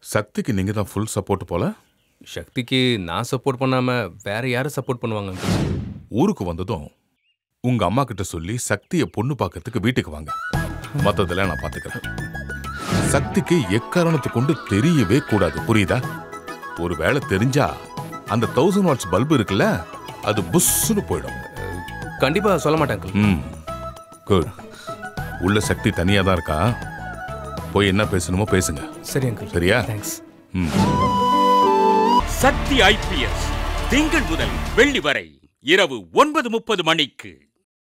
சக்திக்கு நீங்க தான் ஃபுல் சப்போர்ட் போல சக்திக்கு நான் சப்போர்ட் பண்ணாம வேற யாரும் சப்போர்ட் பண்ணுவாங்க uncle? ஊருக்கு வந்ததும் உங்க அம்மா கிட்ட சொல்லி சக்தியை பொண்ணு பார்க்கறதுக்கு வீட்டுக்கு வாங்க மத்ததெல்லாம் நான் பாத்துக்கிறேன் சக்திக்கு எக்காரணத்தை கொண்டு தெரியவே கூடாது புரியுதா ஒருவேளை தெரிஞ்சா அந்த தௌசண்ட் வாட்ஸ் பல்பு இருக்குல்ல அது புஷ்னு போயிடும் கண்டிப்பா சொல்ல மாட்டேன் uncle. ம் குட் உள்ள சக்தி தனியா தான் இருக்கா போய் என்ன பேசணுமோ பேசுங்க சரி அங்கிள் சரியா தேங்க்ஸ் ம் சக்தி ஐபிஎஸ் திங்கள் முதல் வெள்ளி வரை இரவு ஒன்பது முப்பது மணிக்கு